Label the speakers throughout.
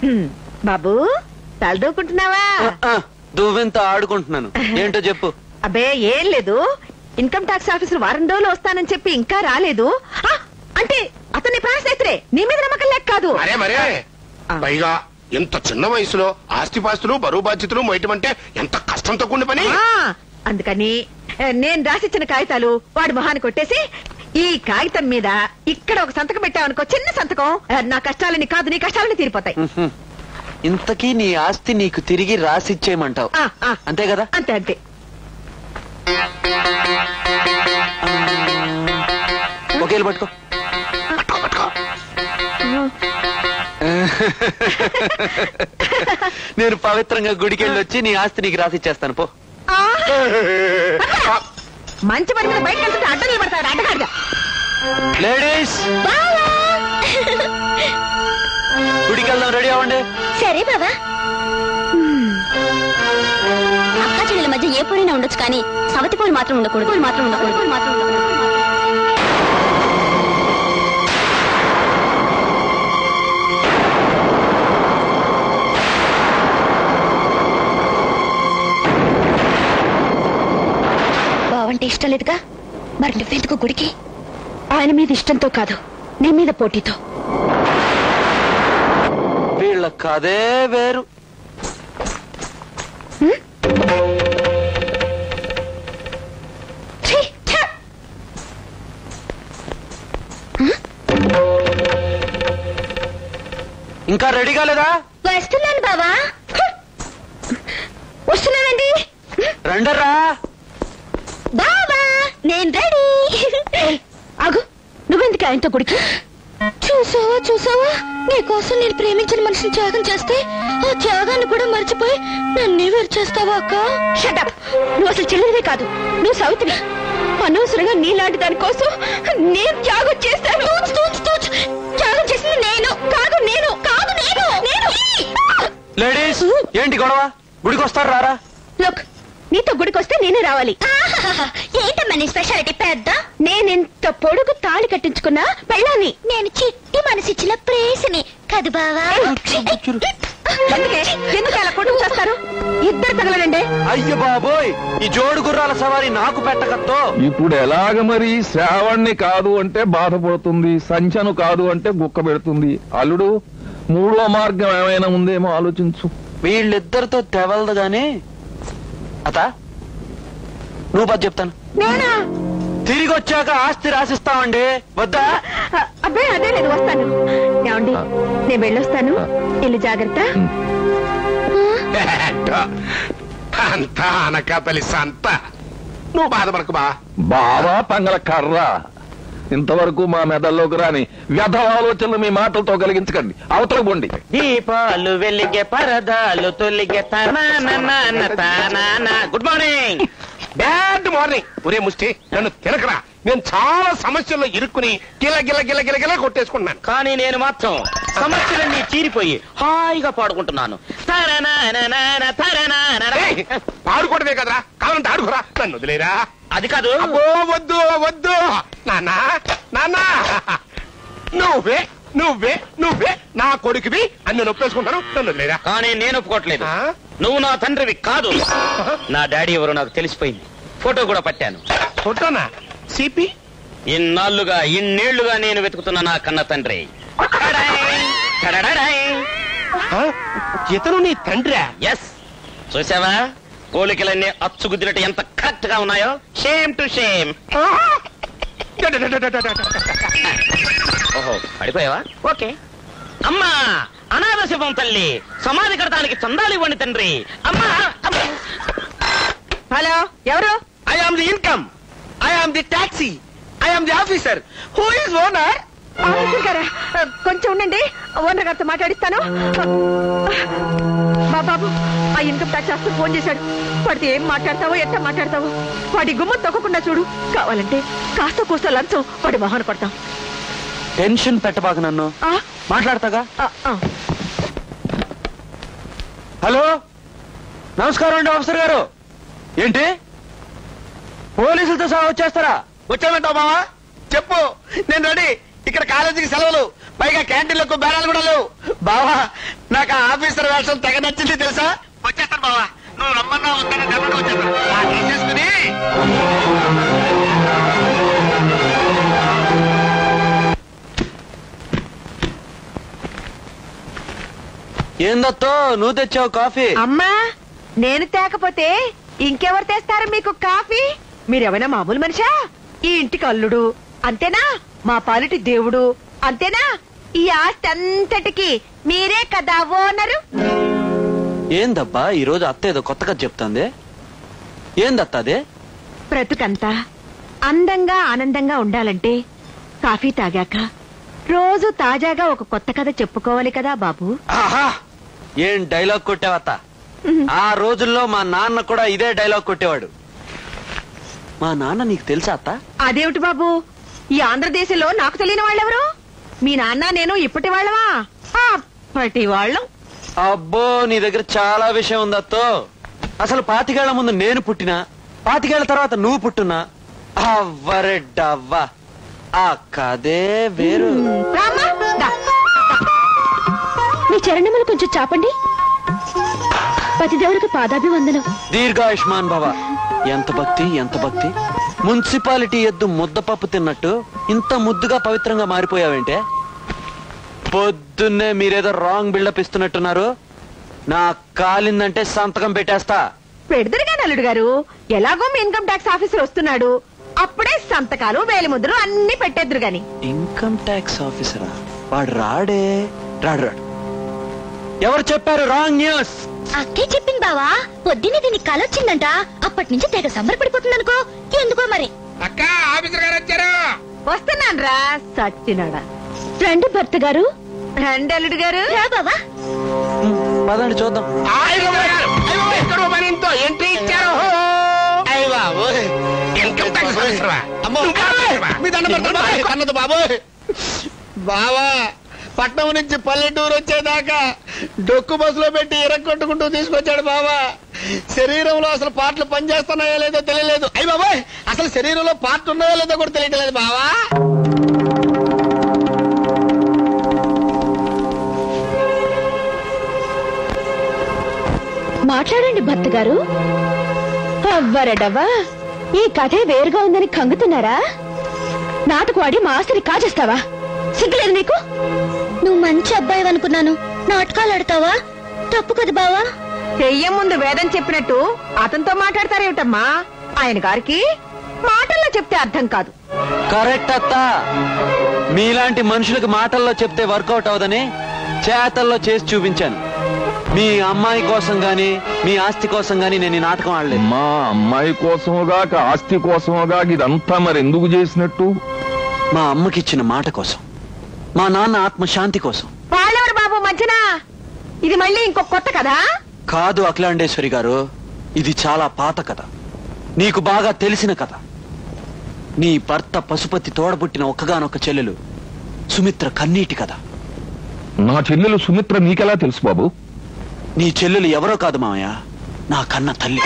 Speaker 1: హ్మ్. బాబు తలదూకుంటున్నావా
Speaker 2: దువ్వెంత ఆడుకుంటున్నాను ఏంటో చెప్పు
Speaker 1: అబ్బే ఏం లేదు ఇన్కమ్ ట్యాక్స్ ఆఫీసర్ వారం రోజులు వస్తానని చెప్పి ఇంకా రాలేదు ఆ, అంటే అతని ప్రాణ స్నేహితుడే నీ మీద నమ్మకం లేక కాదు
Speaker 3: మరే మరే
Speaker 1: ఆ.
Speaker 3: పైగా ఇంత చిన్న వయసులో ఆస్తిపాస్తులు బరువు బాధ్యతలు మోయటం అంటే ఎంత కష్టంతో కూడిన పని
Speaker 1: ఆ, అందుకని ఏ, నేను రాసిచ్చిన కాగితాలు వాడి మొహాన్ని కొట్టేసి ఈ కాగితం మీద ఇక్కడ ఒక సంతకం పెట్టావనుకో చిన్న సంతకం ఏ, నా కష్టాలని కాదు నీ కష్టాలని తీరిపోతాయి
Speaker 2: ఉహుం. ఇంతకీ నీ ఆస్తి నీకు తిరిగి రాసిచ్చేయమంటావు
Speaker 1: ఆ, ఆ.
Speaker 2: అంతే కదా
Speaker 1: అంతే అంతే
Speaker 2: ఒకేళ్ళు పట్టుకో
Speaker 3: పట్టుకో పట్టుకో
Speaker 2: నేను పవిత్రంగా గుడికి వెళ్ళి వచ్చి నీ ఆస్తి నీకు రాసిచ్చేస్తాను పో
Speaker 1: ఆ,
Speaker 3: ఆ,
Speaker 1: మంచి పని మీద బయటకు వెళ్తుంటే అడ్డం నిలబడతాడు అడ్డగాడిగా
Speaker 2: లేడీస్ గుడికి వెళ్దాం రెడీ అవ్వండి
Speaker 4: సరే బావా అక్క చెల్లెల మధ్య ఏ పూలైనా ఉండొచ్చు కానీ సవతి పూలు మాత్రం ఉండకూడదు పూలు మాత్రం ఉండకూడదు పూలు మాత్రం ఉండకూడదు బావంటే ఇష్టం లేదుగా మరి నువ్వెందుకు గుడికి
Speaker 1: ఆయన మీద ఇష్టంతో కాదు నీ మీద పోటీతో
Speaker 2: వీళ్ళ కదే వేరు
Speaker 4: ఛీ, ఛ!
Speaker 2: ఇంకా రెడీ కాలేదా
Speaker 4: వస్తున్నాను బావా వస్తున్నానండి
Speaker 2: రండరా
Speaker 4: బావా నేను రెడీ
Speaker 1: ఆగు నువ్వెందుకు ఆయనతో గుడికి
Speaker 4: చూసావా చూసావా నీకోసం నేను ప్రేమించిన మనిషిని త్యాగం చేస్తే ఆ త్యాగాన్ని కూడా మర్చిపోయి నన్ను వేరు చేస్తావా అక్క
Speaker 1: షటప్ నువ్వు అసలు చెల్లెలివే కాదు నువ్వు సౌతివి అనవసరంగా నీలాంటి దాని కోసం నేను త్యాగం చేశాను
Speaker 4: తూచు, తూచు, తూచు. త్యాగం చేసింది నేను కాదు నేను కాదు నేను నేను
Speaker 2: లేడీస్ ఏంటి గొడవ గుడికి వస్తారు రారా
Speaker 1: లుక్ నీతో గుడికి వస్తే నేనే రావాలి
Speaker 4: ఆహాహాహా. ఏంటమ్మా నీ స్పెషాలిటీ పెద్ద
Speaker 1: నేనెంత పొడుగు తాళి కట్టించుకున్నా పెళ్ళాన్ని
Speaker 4: నేను చిట్టి మనసిచ్చిన ప్రేసిని కదు బావా
Speaker 1: అందుకే ఎందుకు అలా కొడుకు చేస్తారు ఇద్దరు తగలనండి
Speaker 2: అయ్య బాబోయ్ ఈ జోడు గుర్రాల సవారి నాకు పెట్టకత్తో
Speaker 5: ఇప్పుడు ఎలాగ మరి శ్రావణ్ణి కాదు అంటే బాధపడుతుంది సంచను కాదు అంటే గుక్క పెడుతుంది అల్లుడు మూడో మార్గం ఏమైనా ఉందేమో ఆలోచించు
Speaker 2: వీళ్ళిద్దరితో తెవలదు గాని అత నువ్వు పది చెప్తాను
Speaker 1: నేనా
Speaker 2: తిరిగి వచ్చాక ఆస్తి రాసిస్తామండి వద్దా
Speaker 1: అ- అబ్బే అదే నేను వస్తాను ఏమండి నేను వెళ్ళొస్తాను ఇల్లు జాగ్రత్త
Speaker 3: ఏంటో, అంతా అనకాపల్లి సంత నువ్వు బాధపడకు బా
Speaker 5: బావా పంగల కర్ర ఇంతవరకు మా మెదల్లోకి రాని వ్యధ ఆలోచనలు మీ మాటలతో కలిగించకండి అవతల పోండి
Speaker 6: దీపాలు వెలిగే పరదాలు తొలిగే తనానా తనానా గుడ్ మార్నింగ్
Speaker 3: బ్యాడ్ మార్నింగ్ ఒరే ముష్టి నన్ను తినకరా నేను చాలా సమస్యల్లో ఇరుక్కుని గిల గిల గిల గిల గిల కొట్టేసుకున్నాను
Speaker 6: కానీ నేను మాత్రం సమస్యలన్నీ చీరిపోయి హాయిగా పాడుకుంటున్నాను తరనానానానా, తరనానానా.
Speaker 3: ఏయ్, పాడుకోవడమే కదరా కావాలంటే ఆడుకోరా నన్ను వదిలేరా
Speaker 6: అది కాదు
Speaker 3: అబ్బో వద్దు వద్దు నాన్నా నాన్నా నువ్వే నువ్వే నువ్వే నా కొడుకువి అని నేను ఒప్పేసుకుంటాను నన్ను వదిలేరా
Speaker 6: కానీ నేను ఒప్పుకోవట్లేదు
Speaker 3: ఆ?
Speaker 6: నువ్వు నా తండ్రివి కాదు నా డాడీ ఎవరో నాకు తెలిసిపోయింది ఫోటో కూడా పట్టాను
Speaker 3: ఫోటోనా సిపి
Speaker 6: ఇన్నాళ్లుగా ఇన్నేళ్లుగా నేను వెతుకుతున్న నా కన్న తండ్రి టడడాయ్, టడడాయ్.
Speaker 3: ఇతను నీ తండ్రా
Speaker 6: ఎస్ చూసావా పోలికలన్నీ అచ్చుగుద్దినట్టు ఎంత కరెక్ట్ గా ఉన్నాయో షేమ్ టు షేమ్ ఓహో పడిపోయావా ఓకే అమ్మా అనాథ శివం తల్లి సమాధి కడతానికి చందాలు ఇవ్వండి తండ్రి అమ్మా
Speaker 1: హలో ఎవరు
Speaker 6: I am the income I am the taxi I am the officer who is owner
Speaker 1: officer గారా కొంచెం ఉండండి ఓనర్ గారితో మాట్లాడిస్తాను మా బాబు ఆ ఇన్కమ్ ట్యాక్స్ ఆఫీసర్ ఫోన్ చేశాడు వాడితో ఏం మాట్లాడతావో ఎట్లా మాట్లాడతావో వాడి గుమ్మం తొక్కకుండా చూడు కావాలంటే కాస్త కూస్త లంచం వాడి మొహాన్ని కొడతాం
Speaker 2: టెన్షన్ పెట్టబాక నన్ను
Speaker 1: ఆ,
Speaker 2: మాట్లాడతాగా
Speaker 1: ఆ, ఆ.
Speaker 2: హలో నమస్కారం అండి ఆఫీసర్ గారు ఏంటి పోలీసులతో సహా వచ్చేస్తారా
Speaker 6: వచ్చామంటావు బావా చెప్పు నేను రెడీ
Speaker 7: ఇక్కడ కాలేజీకి సెలవులు పైగా క్యాంటీన్లకు బేరాలు కూడా లేవు బావా నాకు ఆ ఆఫీసర్ వేషం తెగ నచ్చింది తెలుసా వచ్చేస్తాను బావా నువ్వు రమ్మన్నా వస్తాను డబ్బులు వచ్చేస్తాను ఆ డ్రెస్ చేసుకుని
Speaker 2: ఏందత్తో నువ్వు తెచ్చావు కాఫీ
Speaker 1: అమ్మా నేను తేకపోతే ఇంకెవరు తెస్తారు మీకు కాఫీ మీరేమైనా మామూలు మనిషా ఈ ఇంటికి అల్లుడు అంతేనా మా పాలిటి దేవుడు అంతేనా ఈ ఆస్తి అంతటికి మీరే కదా ఓనరు
Speaker 2: ఏందబ్బా ఈ రోజు అత్త ఏదో కొత్త కథ చెప్తాంది ఏందత్త అదే
Speaker 1: బ్రతుకంతా అందంగా ఆనందంగా ఉండాలంటే కాఫీ తాగాక రోజు తాజాగా ఒక కొత్త కథ చెప్పుకోవాలి కదా బాబు
Speaker 2: ఆహా ఏం డైలాగ్ కొట్టావత్త ఆ రోజుల్లో మా నాన్న కూడా ఇదే డైలాగ్ కొట్టేవాడు మా నాన్న నీకు తెలుసా అత్త
Speaker 1: అదేమిటి బాబు ఈ ఆంధ్రదేశంలో నాకు తెలియని వాళ్ళెవరు మీ నాన్న నేను ఇప్పటి వాళ్ళవా అప్పటి వాళ్ళం
Speaker 2: అబ్బో నీ దగ్గర చాలా విషయం ఉంది అత్తో అసలు పాతికేళ్ల ముందు నేను పుట్టినా పాతికేళ్ల తర్వాత నువ్వు పుట్టున్నా అవ్వరెడ్డవ్వా ఆ కదే వేరు
Speaker 1: రామ్మా, దా.
Speaker 4: మీ చరణములు కొంచెం చాపండి పతిదేవులకు పాదాభివందనం
Speaker 2: దీర్ఘాయుష్మాన్ భవ ఎంత భక్తి ఎంత భక్తి మున్సిపాలిటీ ఎద్దు ముద్దపప్పు తిన్నట్టు ఇంత ముద్దుగా పవిత్రంగా మారిపోయావేంటే పొద్దున్నే మీరేదో రాంగ్ బిల్డప్ ఇస్తున్నట్టున్నారు నా కాలిందంటే సంతకం పెట్టేస్తా
Speaker 1: పెడదరుగా నల్లుడు గారు ఎలాగో మీ ఇన్కమ్ ట్యాక్స్ ఆఫీసర్ వస్తున్నాడు అప్పుడే సంతకాలు వేలిముద్రలు అన్ని పెట్టేద్దరు గాని
Speaker 2: ఇన్కమ్ ట్యాక్స్ ఆఫీసరా వాడు రాడే రాడు రాడు ఎవరు చెప్పారు రాంగ్ న్యూస్
Speaker 4: అక్కే చెప్పింది బావా పొద్దున్నే దీనికి కల వచ్చిందంట అప్పటి నుంచి తెగ సంబరపడిపోతుంది అనుకో ఎందుకో మరి
Speaker 3: అక్క ఆఫీసర్ గారు వచ్చారు
Speaker 1: వస్తున్నాను రా సచ్చినాడా
Speaker 4: రండి భర్త గారు
Speaker 1: రండి అల్లుడు గారు
Speaker 4: రా బావా
Speaker 2: పదండి చూద్దాం
Speaker 3: ఎక్కడో మరింతో ఎంట్రీ ఇచ్చారు
Speaker 7: అయ్య బాబు
Speaker 3: ఇన్కమ్ ట్యాక్స్ ఆఫీసరా?
Speaker 7: అమ్మో
Speaker 3: నువ్వు ఆఫీసరా?
Speaker 7: మీ దండ పెడతాను బాబాయ్. కన్నదు బాబు బావా పట్నం నుంచి పల్లెటూరు వచ్చేదాకా డొక్కు బస్సులో పెట్టి ఇరక్కొట్టుకుంటూ తీసుకొచ్చాడు బావా శరీరంలో అసలు పార్ట్లు పనిచేస్తున్నాయో లేదో తెలియలేదు అయ్యి బాబాయ్ అసలు శరీరంలో పార్ట్ ఉన్నాయో లేదో కూడా తెలియట్లేదు బావా
Speaker 4: మాట్లాడండి భర్త గారు అవ్వరడవ్వా ఈ కథే వేరుగా ఉందని కంగుతున్నారా నాటకు ఆడి మా ఆస్తిని కాజేస్తావా సిగ్గులేదు నీకు నువ్వు మంచి అబ్బాయి అనుకున్నాను నాటకాలు ఆడతావా తప్పు కదా బావా
Speaker 1: చెయ్యం ముందు వేదం చెప్పినట్టు అతనితో మాట్లాడతారేమిటమ్మా ఆయన గారికి మాటల్లో చెప్తే అర్థం కాదు
Speaker 2: కరెక్ట్ అత్త మీలాంటి మనుషులకు మాటల్లో చెప్తే వర్కౌట్ అవదని చేతల్లో చేసి చూపించాను మీ అమ్మాయి కోసం గాని మీ ఆస్తి కోసం గాని నేను ఈ నాటకం ఆడలేదు
Speaker 5: మా అమ్మాయి కోసముగాక ఆస్తి కోసముగాక ఇదంతా మరి ఎందుకు చేసినట్టు
Speaker 2: మా అమ్మకిచ్చిన మాట కోసం మా నాన్న ఆత్మశాంతి కోసం
Speaker 1: వాళ్ళెవరు బాబు మధ్యన ఇది మళ్ళీ ఇంకో కొత్త కదా
Speaker 2: కాదు అఖిలాండేశ్వరి గారు ఇది చాలా పాత కథ నీకు బాగా తెలిసిన కథ నీ భర్త పశుపతి తోడబుట్టిన ఒక్కగానొక్క చెల్లెలు సుమిత్ర కన్నీటి కథ
Speaker 5: నా చెల్లెలు సుమిత్ర నీకెలా తెలుసు బాబు
Speaker 2: నీ చెల్లెలు ఎవరో కాదు మామయ్య నా కన్న తల్లి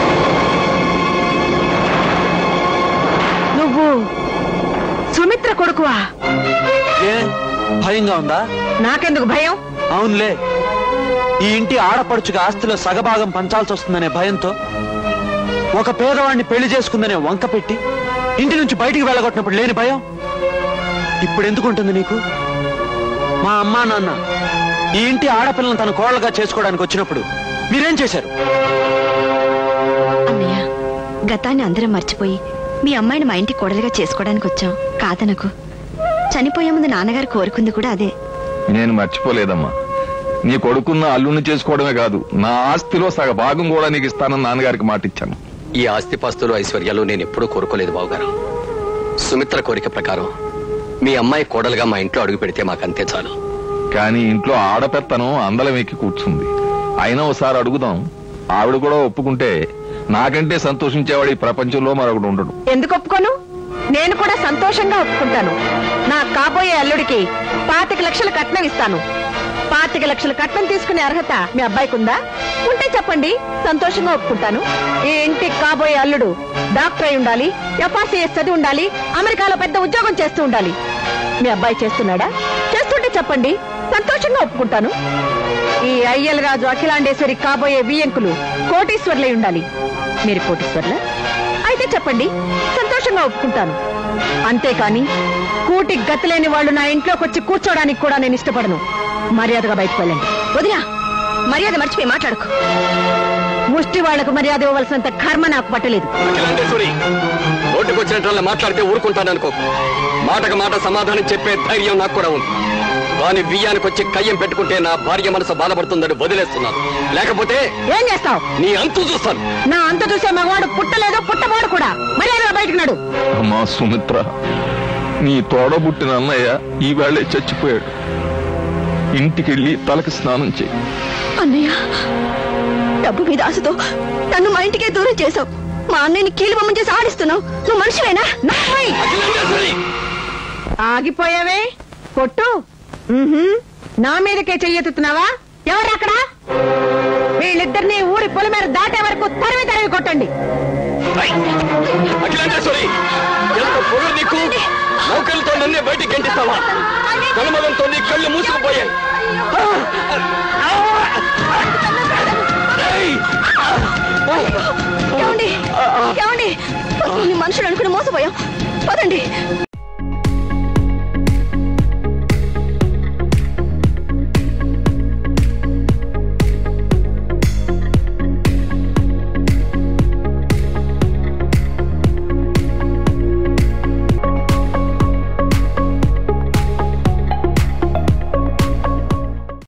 Speaker 1: నువ్వు సుమిత్ర కొడుకువా
Speaker 2: ఏ భయంగా ఉందా
Speaker 1: నాకెందుకు భయం
Speaker 2: అవునులే ఈ ఇంటి ఆడపడుచుగా ఆస్తిలో సగభాగం పంచాల్సి వస్తుందనే భయంతో ఒక పేదవాడిని పెళ్లి చేసుకుందనే వంక పెట్టి ఇంటి నుంచి బయటికి వెళ్ళగొట్టినప్పుడు లేని భయం ఇప్పుడు ఎందుకుంటుంది నీకు మా అమ్మా నాన్న ఈ ఇంటి ఆడపిల్లను తన కోడలుగా చేసుకోవడానికి వచ్చినప్పుడు మీరేం చేశారు
Speaker 4: అన్నయ్య గతాన్ని అందరం మర్చిపోయి మీ అమ్మాయిని మా ఇంటి కోడలిగా చేసుకోవడానికి వచ్చాం కాదనకు చనిపోయే ముందు నాన్నగారు కోరుకుంది కూడా అదే
Speaker 5: నేను మర్చిపోలేదమ్మా నీ కొడుకున్న అల్లుని చేసుకోవడమే కాదు నా ఆస్తిలో సగ భాగం కూడా నీకు ఇస్తానని నాన్నగారికి మాట ఇచ్చాను
Speaker 8: ఈ ఆస్తిపాస్తులు ఐశ్వర్యాలు నేను ఎప్పుడూ కోరుకోలేదు బావగారు సుమిత్ర కోరిక ప్రకారం మీ అమ్మాయి కోడలుగా మా ఇంట్లో అడుగు పెడితే మాకంతే చాలు
Speaker 5: కానీ ఇంట్లో ఆడపెత్తనం అందలం ఎక్కి కూర్చుంది అయినా ఒకసారి అడుగుదాం ఆవిడ కూడా ఒప్పుకుంటే నాకంటే సంతోషించేవాడు ఈ ప్రపంచంలో మరొకడు ఉండడు
Speaker 1: ఎందుకు ఒప్పుకోను నేను కూడా సంతోషంగా ఒప్పుకుంటాను నా కాబోయే అల్లుడికి పాతిక లక్షల కట్నం ఇస్తాను పాతిక లక్షల కట్నం తీసుకునే అర్హత మీ అబ్బాయికి ఉందా ఉంటే చెప్పండి సంతోషంగా ఒప్పుకుంటాను ఈ ఇంటికి కాబోయే అల్లుడు డాక్టర్ అయి ఉండాలి ఎఫ్ఆర్సీఎస్ చదివి ఉండాలి అమెరికాలో పెద్ద ఉద్యోగం చేస్తూ ఉండాలి మీ అబ్బాయి చేస్తున్నాడా చేస్తుంటే చెప్పండి సంతోషంగా ఒప్పుకుంటాను ఈ అయ్యల్ రాజు అఖిలాండేశ్వరి కాబోయే బియ్యంకులు కోటీశ్వర్లై ఉండాలి మీరు కోటీశ్వర్ల అయితే చెప్పండి సంతోషంగా ఒప్పుకుంటాను అంతేకాని కూటి గతిలేని వాళ్ళు నా ఇంట్లోకి వచ్చి కూర్చోడానికి కూడా నేను ఇష్టపడను మర్యాదగా బయటకు వెళ్ళండి
Speaker 4: వదినా మర్యాద మర్చిపోయి మాట్లాడుకో
Speaker 1: ముష్టి వాళ్లకు మర్యాద ఇవ్వవలసినంత కర్మ నాకు పట్టలేదు
Speaker 8: అఖిలాండేశ్వరి రోడ్డుకు వచ్చినట్టు మాట్లాడితే ఊరుకుంటాననుకో మాటకు మాట సమాధానం చెప్పే ధైర్యం నాకు కూడా ఉంది కానీ బియ్యానికి వచ్చి కయ్యం పెట్టుకుంటే నా భార్య మనసు బాధపడుతుందని వదిలేస్తున్నాను లేకపోతే
Speaker 1: ఏం చేస్తావు
Speaker 8: నీ అంతు చూస్తాను
Speaker 1: నా అంత చూసే మగవాడు పుట్టలేదు పుట్టబోడు కూడా మర్యాదగా బయటకు నడు
Speaker 5: అమ్మా సుమిత్ర నీ తోడబుట్టిన అన్నయ్య ఈ వేళే చచ్చిపోయాడు ఇంటికెళ్ళి తలకి స్నానం చేయి
Speaker 4: అన్నయ్య డబ్బు మీద ఆశతో నన్ను మా ఇంటికే దూరం చేశావు మా అన్నయ్యని కీలు బొమ్మ చేసి ఆడిస్తున్నావు నువ్వు మనిషివేనా
Speaker 1: నాయ్!
Speaker 8: అఖిలాండేశ్వరి
Speaker 1: ఆగిపోయావే కొట్టు ఉహుం. నా మీదకే చెయ్యెత్తుతున్నావా ఎవరు అక్కడ వీళ్ళిద్దరిని ఊరి పొలి మీద దాటే వరకు తరివి తరివి కొట్టండి
Speaker 8: ఐ! అఖిలాండేశ్వరి ఎంత పొగరు నీకు నౌకలతో నన్నే బయటికి గంటిస్తావా కనుమగంతో నీ కళ్ళు మూసుకుపోయాయి ఏయ్!
Speaker 4: ఏమండి ఏమండి అసలు నీ మనుషులు అనుకుని మోసపోయాం పదండి